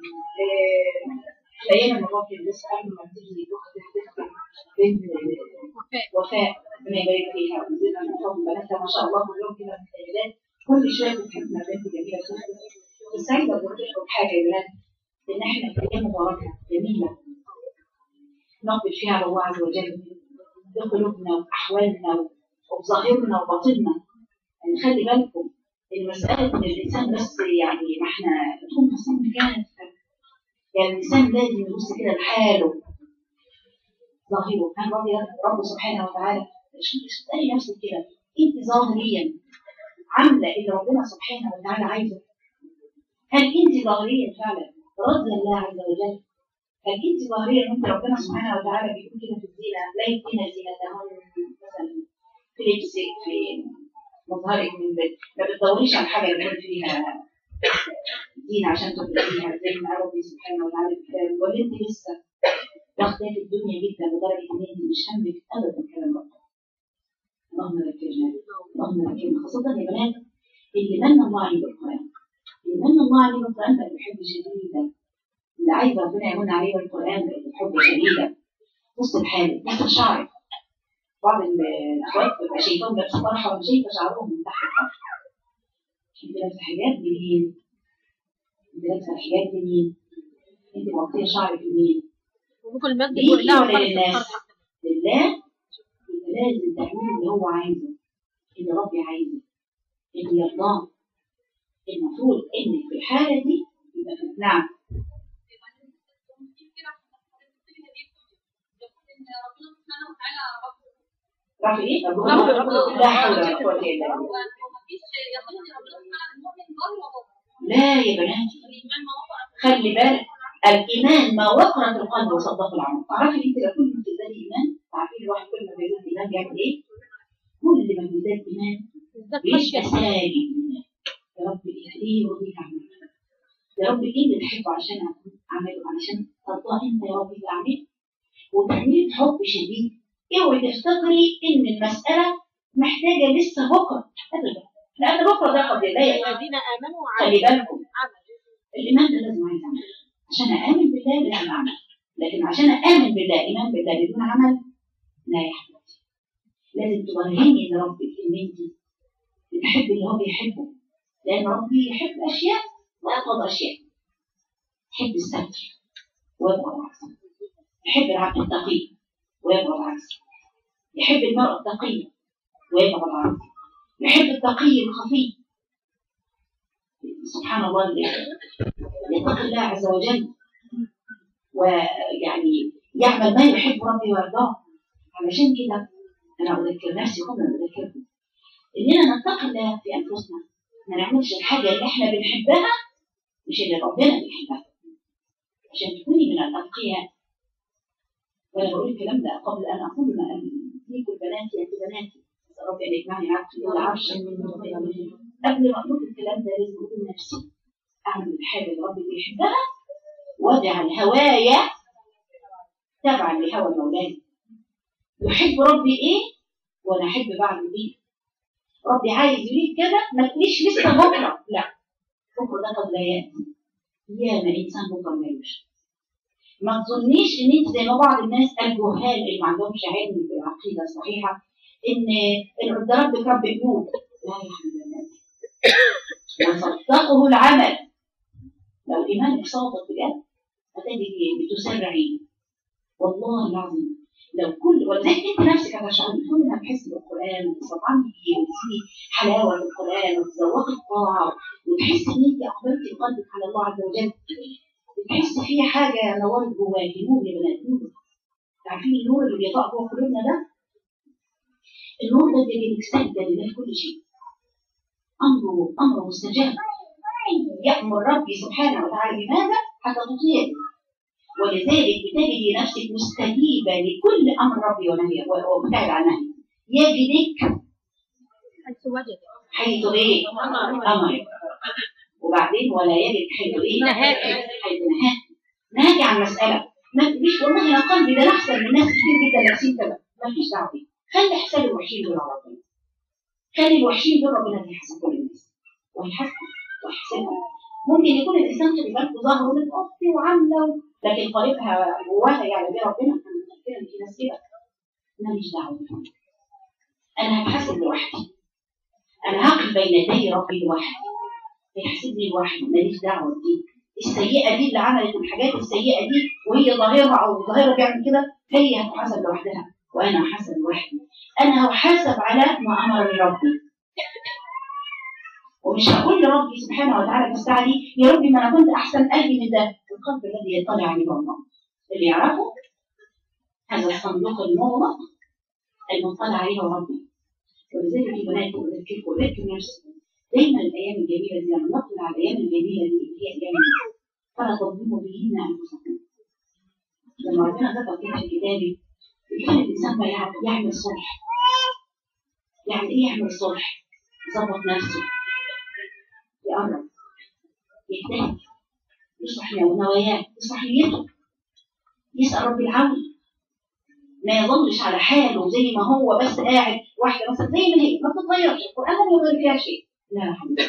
لقينا الموضوع كان لسه قبل ما تيجي اخت تختم بنت وفاء ربنا يبارك فيها ويزيدنا من فضل بناتها ما شاء الله كلهم كده متخيلات كل شويه بتحبنا بنت جميله تختم بس عايزه اقول لكم حاجه يا بنات ان احنا في ايام مباركه جميله نقبل فيها على الله عز وجل بقلوبنا وباحوالنا وبظاهرنا وباطننا يعني خلي بالكم المسألة إن الإنسان بس يعني ما إحنا تكون تصميم كانت يعني الإنسان لازم يبص كده لحاله ظاهره كان راضي رب سبحانه وتعالى مش تسألي نفسك كده أنت ظاهريا عاملة اللي ربنا سبحانه وتعالى عايزه هل أنت ظاهريا فعلا راضية الله عز وجل هل أنت ظاهريا أنت ربنا سبحانه وتعالى بيقول كده في الزينة لا يبدين زينتهن مثلا في لبسك في مظهرك من بيت ما بتدوريش على حاجه يكون فيها دين عشان تبقيها زي ما ربي سبحانه وتعالى الكلام ولا انت لسه واخده في الدنيا جدا لدرجه ان انت مش همك ابدا كلام ربنا اللهم ذكرنا اللهم ذكرنا خاصه يا بنات اللي من الله عليه بالقران اللي من الله عليه بالقران بقى بحب شديدا اللي عايز ربنا يمن عليه بالقران بقى بحب شديدا بص لحالك بص لشعرك بعض الاخوات بيبقى شايفاهم لابسين طرحه ومش شايفه شعرهم من تحت الطرحه انت لابسه حجاب لمين؟ انت لابسه حجاب لمين؟ انت مغطيه شعرك لمين؟ وممكن المسجد ليكي كلها ولا فرق للناس؟ فرق. لله يبقى لازم تعملي اللي هو عايزه اللي ربي عايزه اللي يرضاه المفروض انك في الحاله دي يبقى في نعم رفع ايه؟ رفع- رفع- لا حول ولا قوه الا بالله لا يا بناتي خلي بالك الايمان ما وقرت القلب وصدق العمل تعرفي انت لو كل ما بتزداد ايمان تعرفي الواحد كل ما بيزداد ايمان بيعمل ايه؟ كل ما بيزداد ايمان بالذات بيبقى خشية ساجد لله يا رب ايه يرضيك عنك يا رب ايه اللي تحبه عشان اعمله علشان ترضى انت يا رب اللي اعمله وتعملي بحب شديد اوعي تفتكري ان المساله محتاجه لسه بكره ابدا لان بكره ده قد لا يقع الذين آمنوا خلي وعملوا بالكم عمل الايمان ده لازم عايز عمل عشان اامن بالله لازم اعمل لكن عشان اامن بالله ايمان بالله بدون عمل لا يحدث لازم تبرهني لربك ان انت بتحبي اللي هو بيحبه لان ربي يحب اشياء ويبغض اشياء يحب الستر ويبغض عكسه يحب العبد التقي ويبغض عكسه يحب المرأة التقية ويبغض عكسه يحب التقي الخفي سبحان الله اللي يتقي الله عز وجل ويعني يعمل ما يحب ربي ويرضاه علشان كده انا اذكر نفسي قبل ان اذكركم اننا نتقي الله في انفسنا ما نعملش الحاجه اللي احنا بنحبها مش اللي ربنا بيحبها عشان تكوني من الاتقياء وانا بقول الكلام ده قبل ان اقول ما فيكم بناتي انت بناتي أسأل ربي ان يجمعني معاك في العرش قبل ما اقول الكلام ده لازم اقول لنفسي اعمل الحاجه اللي ربي بيحبها واجعل هوايا تبعا لهوى مولاي يحب ربي ايه وانا احب بعده ايه ربي عايز يريد كده ما تقوليش لسه بكره لا بكره ده قد لا ياتي ياما انسان بكره ما يمشي ما تظنيش ان انت زي ما بعض الناس الجهال اللي ما عندهمش علم بالعقيده الصحيحه ان ان ده ربك رب قلوب لا يا حبيبي وصدقه العمل لو ايمانك صادق بجد هتجدي بتسرعي والله العظيم لو كل ولذلك انت نفسك هتشعري كل ما تحسي بالقران وتستطعمي فيه وتسمي حلاوه القران وتذوقي الطاعه وتحسي ان انت اقبلتي قلبك على الله عز وجل بتحسي في حاجه نورت جواكي نور يا بنات نور عارفين النور اللي بيطاق جوه قلوبنا ده النور ده بيجي سجده لله في كل شيء امره امره مستجاب يامر ربي سبحانه وتعالى بماذا حتى تطيع ولذلك بتجدي نفسك مستجيبه لكل امر ربي ونهيه ومبتعد عن نهيه يجدك حيث وجد حيث ايه؟ امرك وبعدين ولا يجد حيث ايه؟ نهاك. حيث نهاك نهاك عن مساله ما تقوليش والله يا قلبي ده انا احسن من ناس كتير جدا لابسين كذا ما فيش دعوه بيه خلي حساب الوحشين دول على ربنا خلي الوحشين دول ربنا هيحاسب كل الناس وهيحاسبهم وهيحاسبهم ممكن يكون الانسان خلي بالك ظهره متقطي وعامله و- لكن قلبها جواها يعني بيه ربنا انا متاكده ان في ناس كده ماليش دعوه بهم. انا هتحاسب لوحدي انا هقف بين يدي ربي لوحدي هيحاسبني لوحدي ماليش دعوه بدي السيئه دي اللي عملت الحاجات السيئه دي وهي ظاهرها او ظاهرها بيعمل كده هي هتحاسب لوحدها وانا هحاسب لوحدي انا هحاسب على ما امرني ربي ومش هقول لربي سبحانه وتعالى بالساعه دي يا ربي ما انا كنت احسن قلبي من ده القلب الذي يطلع عليه الله اللي يعرفه هذا الصندوق المغلق المطلع عليه ربي ولذلك يا بنات اذكركم اذكروا نفسكم دايما الايام الجميله دي لما نطلع على الايام الجميله دي اللي هي ايام فلا تظلموا بهن انفسكم لما ربنا ذكر كده في كتابه كان الانسان بقى يعمل يعمل صلح يعني ايه يعمل صلح؟ يظبط نفسه يقرب يجتهد يصلح نواياه يصلح نيته يسأل رب العون ما يظلش على حاله زي ما هو بس قاعد واحدة مثلا زي ما هي ما بتتغيرش القرآن ما بيغير فيها شيء لا يا حبيبي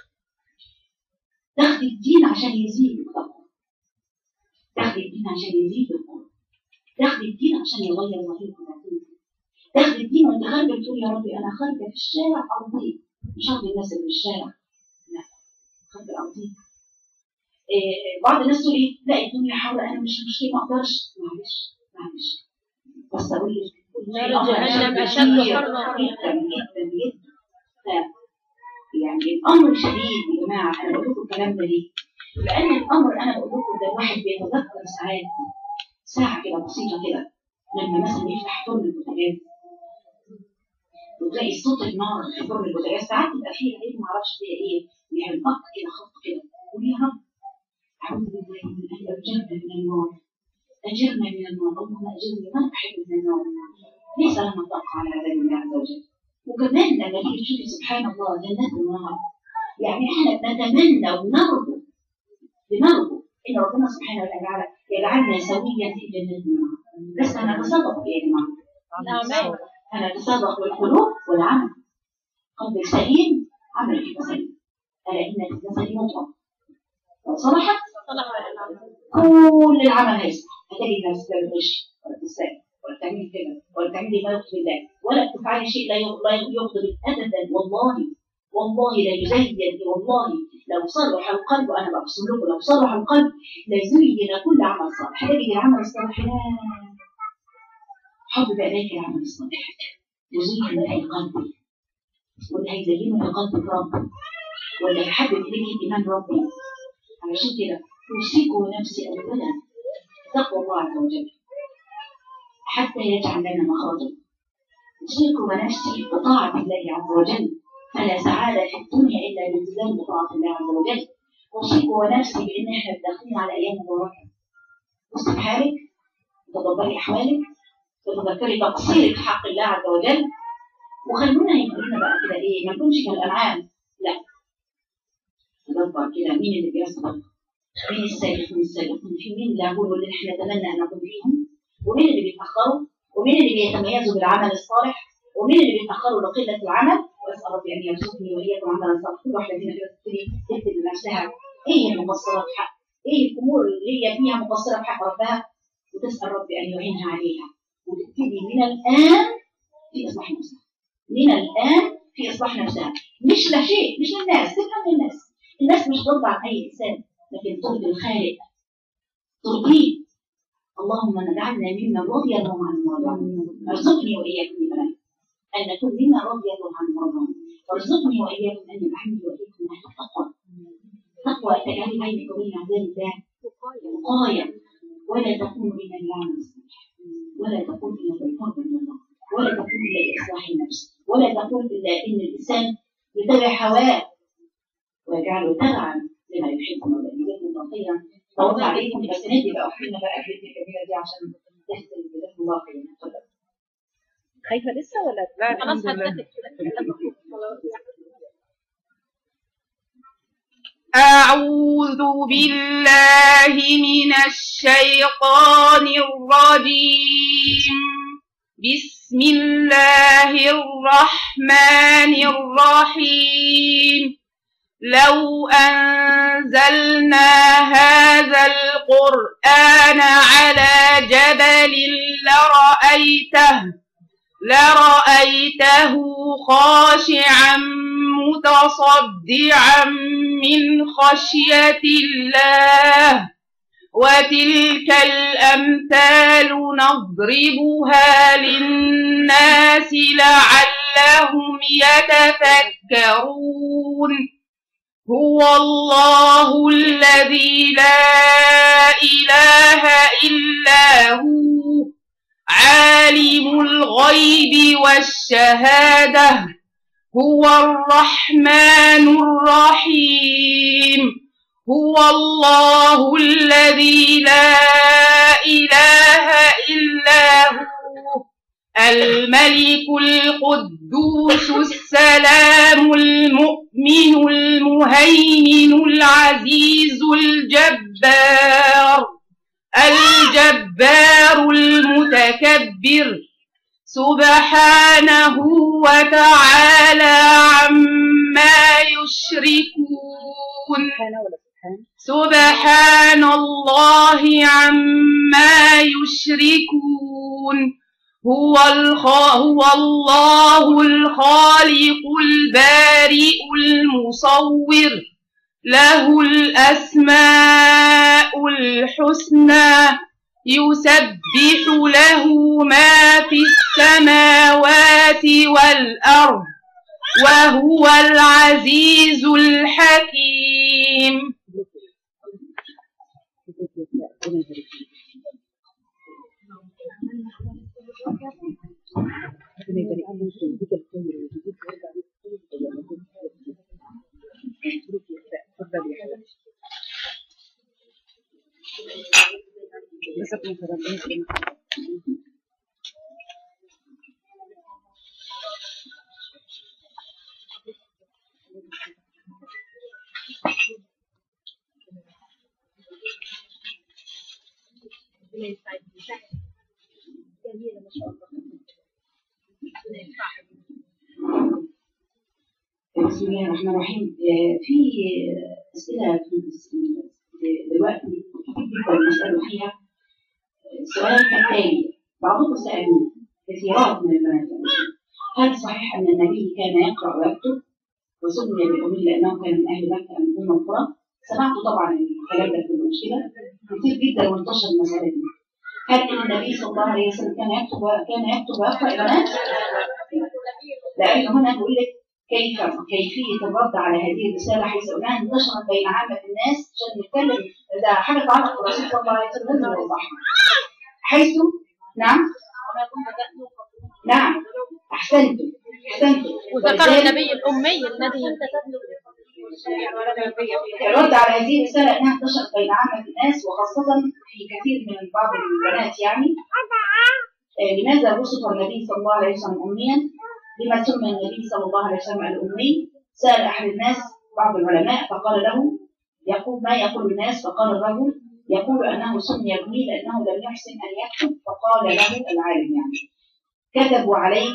تاخدي الدين عشان يزيد التقوى تاخدي الدين عشان يزيد القوة تاخدي الدين عشان يغير ظهيرك وبعدين تاخدي الدين وانت خارجه بتقول يا ربي انا خارجه في الشارع ارضيك مش هاخد الناس اللي في الشارع لا خارجه ارضيك إيه بعض الناس تقول ايه لا الدنيا حر انا مش مشكله ما اقدرش معلش معلش بس اقول لك نار جهنم أشد حرا. جدا جدا جدا ف- يعني الامر شديد يا جماعه انا بقول لكم الكلام ده ليه؟ لان الامر انا بقول لكم ده الواحد بيتذكر ساعات ساعه كده بسيطه كده لما مثلا يفتح فرن البوتاجاز وتلاقي صوت النار في فرن البوتاجاز ساعات تبقى فيها ايه ما اعرفش فيها ايه يعني خط كده خط كده قول يا رب اعوذ بالله من ان اجرنا من النار اجرنا من النار اللهم اجرني ما بحب من النار ليس لنا طاقه على عذاب الله عز وجل وكمان لما تيجي تشوفي سبحان الله جنات النار يعني احنا بنتمنى ونرجو بنرجو ان ربنا سبحانه وتعالى يجعلنا سويا في جنات النار بس هنتصدق يا جماعه الأعمال هنتصدق بالقلوب والعمل قلب سليم عمل في سليم الا ان في الجسد مضغه لو صلحت صلح العمل كل العمل هيصلح هتجد نفسك لا بتغش ولا بتسرق ولا بتعملي كده ولا بتعملي ما يغضب الله ولا بتفعلي شيء لا يغ- لا يغضب ابدا والله والله لا يزين والله لو صلح القلب انا بقسم لكم لو صلح القلب لزين كل عمل صالح تجد العمل الصالح لا حب اليك العمل الصالح يزين في قلبي واللي هيزينه في قلبك ربي واللي هيحبب اليك ايمان ربي علشان كده اوصيكم نفسي اولا تقوى الله عز وجل حتى يجعل لنا مخرجا اوصيكم ونفسي بطاعه الله عز وجل فلا سعاده في الدنيا الا بالالتزام بطاعه الله عز وجل اوصيكم ونفسي بان احنا داخلين على ايام مباركه بصي في حالك تدبري احوالك وتذكري تقصيرك في حق الله عز وجل وخلونا يخلونا بقى كده ايه ما نكونش كالانعام لا تدبر كده مين اللي بيصدق مين السابقون السابقون في مين اللي هقول واللي احنا نتمنى ان نكون فيهم ومين اللي بيتاخروا ومين اللي بيتميزوا بالعمل الصالح ومين اللي بيتاخروا لقله العمل واسال ربي ان يرزقني واياكم عملا صالحا كل واحده فينا كده تبتدي تكتب لنفسها ايه المقصرات في حق ايه الامور اللي هي فيها مقصره في حق ربها وتسال ربي ان يعينها عليها وتبتدي من الان في اصلاح نفسها من الان في اصلاح نفسها مش لا شيء مش للناس تفهم الناس الناس مش ترضى عن اي انسان لكن ترضي الخالق ترضيه اللهم اجعلنا ممن رضي الله عنه ورضى عنه ارزقني واياكم يا ان نكون ممن رضي الله عنه ورضى عنه وارزقني واياكم ان يجعلني واياكم اهل التقوى تقوى تجعل بينك وبين عذاب الله وقايه ولا تكون الا بالعمل الصالح ولا تكون الا بالقرب من الله ولا تكون الا باصلاح النفس ولا تكون الا ان الانسان يتبع هواه ويجعله تبعا لما يحب الله جزاكم الله خيرا طولت عليكم بس ندي بقى احنا بقى البيت الكبيره دي عشان تختم جزاكم الله خيرا اتفضل خايفة لسه ولا لا خلاص الحمد لله هتتفق أعوذ بالله من الشيطان الرجيم بسم الله الرحمن الرحيم لو أنزلنا هذا القرآن على جبل لرأيته لرأيته خاشعا متصدعا من خشية الله وتلك الأمثال نضربها للناس لعلهم يتفكرون هو الله الذي لا إله إلا هو عالم الغيب والشهادة هو الرحمن الرحيم هو الله الذي لا إله إلا هو الملك القدوس السلام المؤمن المهيمن العزيز الجبار الجبار المتكبر سبحانه وتعالى عما يشركون سبحان الله عما يشركون هو الخ... هو الله الخالق البارئ المصور له الأسماء الحسنى يسبح له ما في السماوات والأرض وهو العزيز الحكيم بسم الله الرحمن الرحيم آه، في أسئلة في دلوقتي المسألة فيها السؤال كالتالي بعضهم سألوا كثيرات من البنات هل صحيح أن النبي كان يقرأ ويكتب وسمي بالأمي لأنه كان من أهل مكة من أم القرى سمعت طبعا الكلام ده كله مش كده كتير جدا وانتشر المسألة دي هل أن النبي صلى الله عليه وسلم كان يكتب كان يكتب ويقرأ يا بنات؟ لأن هنا بيقول لك كيف كيفية الرد على هذه الرسالة حيث أنها انتشرت بين عامة الناس عشان نتكلم إذا حاجة تعلق بالرسول صلى الله عليه وسلم لازم نوضحها حيث نعم نعم أحسنتم أحسنتم وذكر ولذلك النبي الأمي الذي الرد على هذه الرسالة أنها انتشرت بين عامة الناس وخاصة في كثير من بعض البنات يعني آه، لماذا وصف النبي صلى الله عليه وسلم أميا؟ لما سمي النبي صلى الله عليه وسلم الأمي؟ سأل أحد الناس بعض العلماء فقال له يقول ما يقول الناس فقال الرجل يقول أنه سمي الأمي لأنه لم يحسن أن يكتب فقال له العالم يعني كتبوا عليك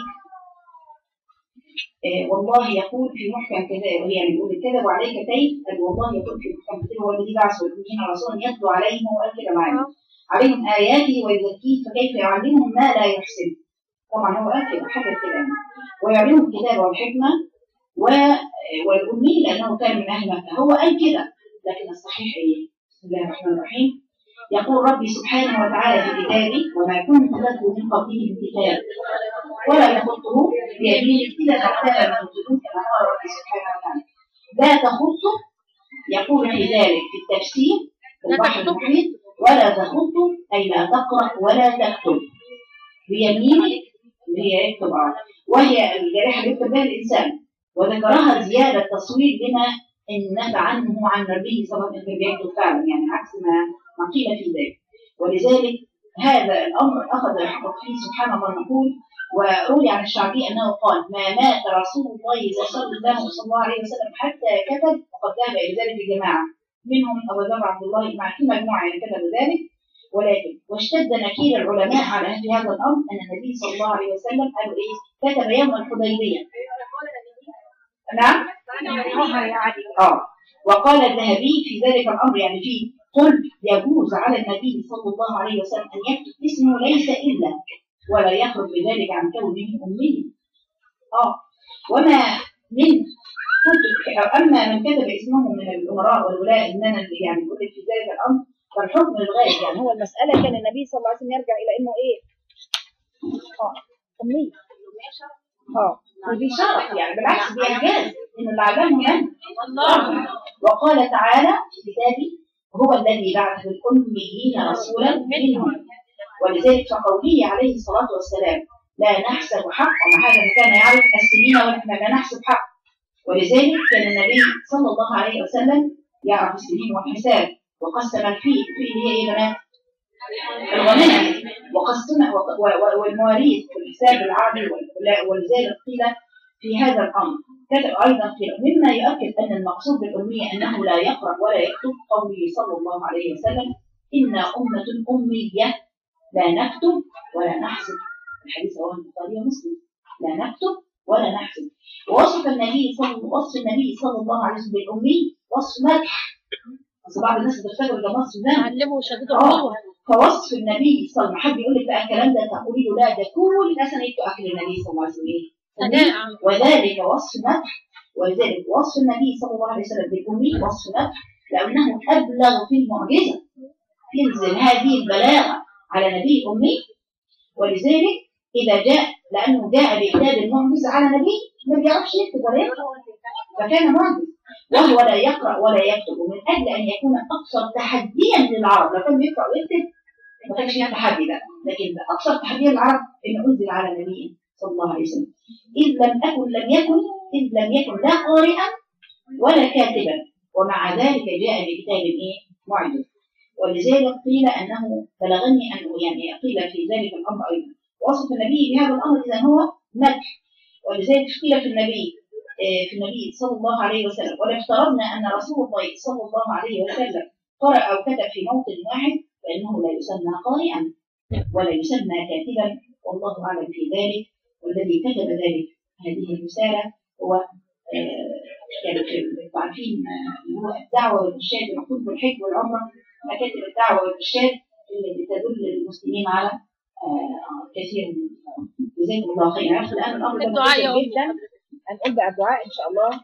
آه، والله يقول في محكم كذا يعني يقول كذبوا عليك كيف قال والله يقول في محكم كذا هو الذي بعث الأمين رسولا يتلو عليهم وقال كده معانا عليهم آياته ويزكيه فكيف يعلمهم ما لا يحسن طبعا هو قال كده حاجة كده يعني ويعلمهم الكتاب والحكمة و... والأمي لأنه كان من أهل مكة هو قال كده لكن الصحيح إيه؟ بسم الله الرحمن الرحيم يقول ربي سبحانه وتعالى في كتابه وما كنت تتلو من قبله من كتاب ولا يخطه بيمينك إذا تحتاج من الجنود كما قال ربي سبحانه وتعالى لا تخطه يقول في ذلك في التفسير في لا البحر تخطه. المحيط ولا تخطه أي لا تقرأ ولا تكتب بيمينك اللي هي يكتب على وهي الجارحة اللي يكتب بها الإنسان وذكرها زيادة تصوير لما إن نفى عنه عن النبي صلى الله عليه وسلم بيكتب فعلا يعني عكس ما ما قيل في ذلك ولذلك هذا الأمر أخذ يحقق فيه سبحان الله نقول وروي عن الشعبي أنه قال ما مات رسول الله صلى الله صلى الله عليه وسلم حتى كتب وقد ذهب إلى ذلك الجماعة منهم أبو ذر عبد الله مع في مجموعة يعني كتبوا ذلك ولكن واشتد نكير العلماء على مثل هذا الأمر أن النبي صلى الله عليه وسلم قالوا إيه كتب يوم الحديبية نعم اه وقال الذهبي في ذلك الامر يعني في قل يجوز على النبي صلى الله عليه وسلم ان يكتب اسمه ليس الا ولا يخرج بذلك عن كونه امي اه وما من كتب اما من كتب اسمه من الامراء والولاء اننا اللي يعني يقول لك في ذلك الامر فالحكم الغالب يعني هو المساله كان النبي صلى الله عليه وسلم يرجع الى انه ايه؟ اه امي اه ودي شرف يعني بالعكس دي اعجاز ان اللي علمه من؟ الله وقال تعالى في كتابه هو الذي بعث في الأميين رسولا منهم ولذلك فقوله عليه الصلاة والسلام لا نحسب حقا مع هذا كان يعرف السنين ونحن لا نحسب حق ولذلك كان النبي صلى الله عليه وسلم يعرف السنين والحساب وقسم الفيل الفيل هي ايه يا بنات؟ الغنائم وقسم و- و- والمواريث والحساب العادي وال- ولذلك قيل في هذا الامر كتب ايضا قيل مما يؤكد ان المقصود بالاميه انه لا يقرا ولا يكتب قوله صلى الله عليه وسلم انا امه اميه لا نكتب ولا نحسب الحديث رواه البخاري ومسلم لا نكتب ولا نحسب ووصف النبي صلى وصف النبي صلى الله عليه وسلم بالامي وصف مدح بس بعض الناس بتفتكر ده وصف ذم علمه شديد آه. القوة فوصف النبي صلى الله عليه وسلم حد يقول لك بقى الكلام ده تقولي له لا ده كل الناس هنكتب اكل النبي صلى الله عليه وسلم ايه؟ ثناء وذلك وصف مدح ولذلك وصف النبي صلى الله عليه وسلم بالأمي وصف مدح لأنه أبلغ في المعجزة ينزل هذه البلاغة على نبي أمي ولذلك إذا جاء لأنه جاء بإعداد المعجزة على نبي ما بيعرفش يكتب ولا يقرأ فكان معجز وهو لا يقرأ ولا يكتب ومن أجل أن يكون أكثر تحديا للعرب لو كان بيقرأ ويكتب ما كانش فيها تحدي ده لكن أكثر تحديا للعرب إنه أنزل على النبي صلى الله عليه وسلم إذ لم أكن لم يكن إذ لم يكن لا قارئا ولا كاتبا ومع ذلك جاء بكتاب إيه معجز ولذلك قيل أنه بلغني أنه يعني قيل في ذلك الأمر أيضا وصف النبي بهذا الأمر إذا هو مدح ولذلك قيل في النبي آه، في النبي صلى الله عليه وسلم ولو افترضنا أن رسول الله صلى الله عليه وسلم قرأ أو كتب في موطن واحد فإنه لا يسمى قارئا ولا يسمى كاتبا والله أعلم في ذلك والذي كتب ذلك هذه الرسالة هو آه، كان في عارفين آه، اللي هو الدعوة والإرشاد المفروض بالحج والعمرة مكاتب الدعوة والإرشاد اللي بتدل المسلمين على آه، كثير من جزاكم الله خيرا عرفت الآن الأمر ده الدعاء مهم يوم. جدا هنقول بقى الدعاء إن شاء الله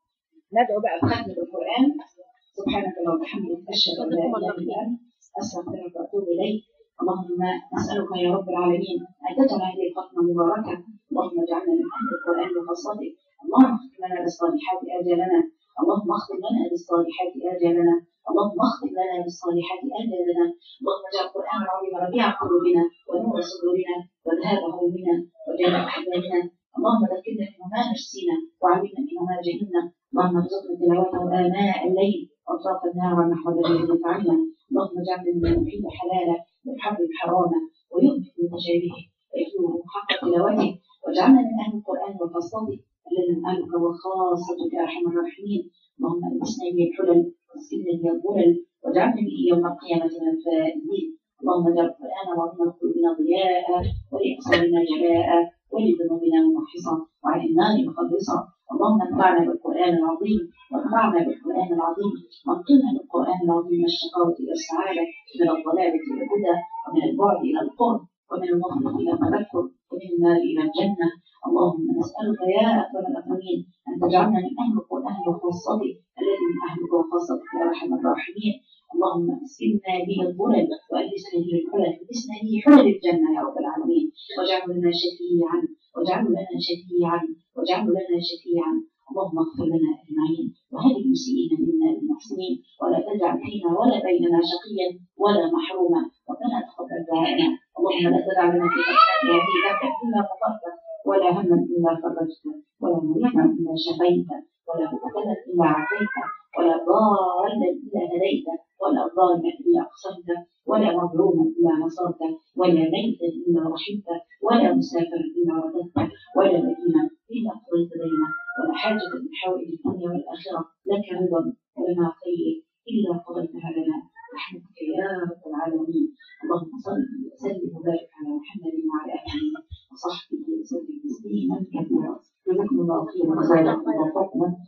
ندعو بقى بختم القرآن سبحانك اللهم وبحمدك أشهد أن لا إله إلا أنت أستغفرك وأتوب إليك اللهم نسألك يا رب العالمين أن تجعل هذه الختمة مباركة اللهم اجعلنا من أهل القرآن وخاصته اللهم اختم لنا بالصالحات آجالنا اللهم اختم لنا بالصالحات آجالنا اللهم اختم لنا بالصالحات آجالنا اللهم اجعل القرآن العظيم ربيع قلوبنا ونور صدورنا وذهاب همومنا وجلاء أحزاننا اللهم ذكرنا منه ما نسينا وعلمنا منه ما جهلنا اللهم ارزقنا تلاوته آناء الليل وأطراف النار نحو الذي نفعلنا اللهم اجعلنا من يحب حلالا ويحرم حراما ويؤمن بمتشابهه ويتلوه حق تلاوته واجعلنا من أهل القرآن وخاصته الذي نسألك وخاصتك يا أرحم الراحمين اللهم ألبسنا به الحلل واسكننا به الظلل واجعلنا به يوم القيامة من الفائزين اللهم اجعل القرآن العظيم قلوبنا ضياء ولأبصارنا جلاء ولذنوبنا ممحصا وعن النار مخلصا اللهم انفعنا بالقرآن العظيم وانفعنا بالقرآن العظيم وانقلنا بالقرآن العظيم من الشقاوة إلى السعادة من الضلالة إلى الهدى ومن البعد إلى القرب ومن المغفرة إلى التذكر ومن النار إلى الجنة اللهم نسألك يا أكرم الأكرمين أن تجعلنا من أهل القرآن وخاصته الذي من أهلك وخاصتك يا أرحم الراحمين اللهم اسكننا به الظلل وألبسنا به الحلل ألبسنا به حلل الجنة يا رب العالمين واجعله لنا شفيعا واجعله لنا شفيعا واجعله لنا شفيعا اللهم اغفر لنا أجمعين وهب المسيئين منا للمحسنين ولا تجعل فينا ولا بيننا شقيا ولا محروما ربنا تقبل دعائنا اللهم لا تدع لنا في قلبنا هذه ذنبا إلا غفرته ولا هما إلا فرجته ولا مريضا إلا شفيته ولا مبتلا إلا عافيته ولا ضالا إلا هديته ولا ظالما إلا أقصرته ولا مظلوما إلا نصرته ولا ميتا إلا رحمته ولا مسافرا إلا رددته ولا مدينا إلا قضيت دينه ولا حاجة من حوائج الدنيا والآخرة لك رضا ولنا خير إلا قضيتها لنا رحمتك يا رب العالمين اللهم صل وسلم وبارك على محمد وعلى آله وصحبه وسلم تسليما كثيرا جزاكم الله خيرا وخيرا ووفقنا